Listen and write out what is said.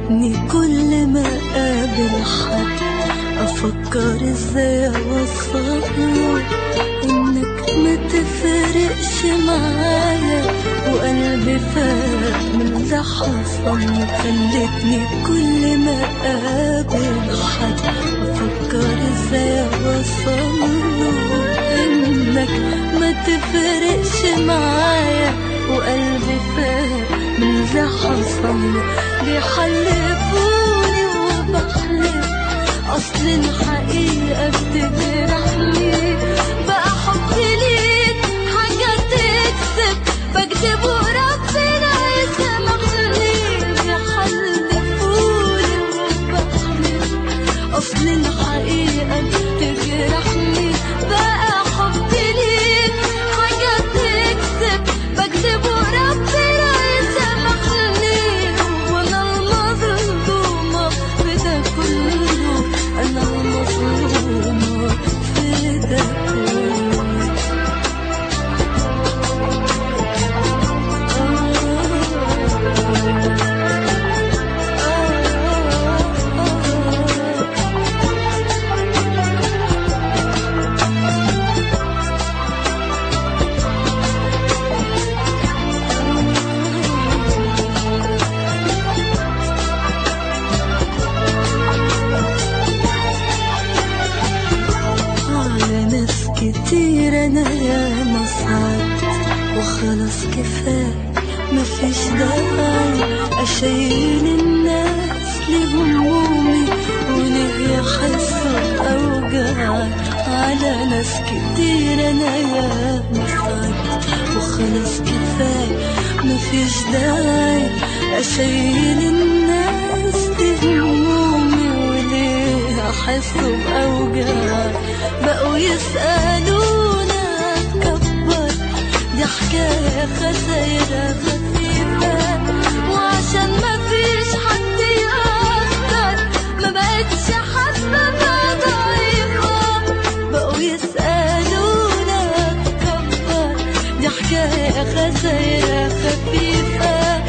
خلتني كل ما اقابل حد افكر ازاي اوصله انك ما تفرقش معايا وقلبي فاق من اللي حصل خلتني كل ما اقابل حد افكر ازاي اوصله انك ما تفرقش معايا وقلبي فاق من اللي حصل بيحلفوني وبحلف اصل الحقيقة بتجرحني بقى حبي ليك حاجة تكسب بكذب وربنا يسامحني بيحلفوني وبحلف اصل الحقيقة بتجرحني بقى حبي ليك حاجة تكسب بكذب وربنا يسامحني وانا المظلومة في ده كله انا المظلومة في ده كله على ناس كتير انا يا مصعد وخلاص كفاية مفيش داعي اشيل الناس لهمومي وليه يحسوا اوجاعي على ناس كتير انا يا مصعد وخلاص كفاية مفيش داعي اشيل الناس لهمومي وليه احسوا باوجاعي بقوا يسألونا كبر دي حكاية خسايرة خفيفة وعشان ما فيش حد يقدر ما بقتش حاسة بقى ضعيفة بقوا يسألونا كبر دي حكاية خسايرة خفيفة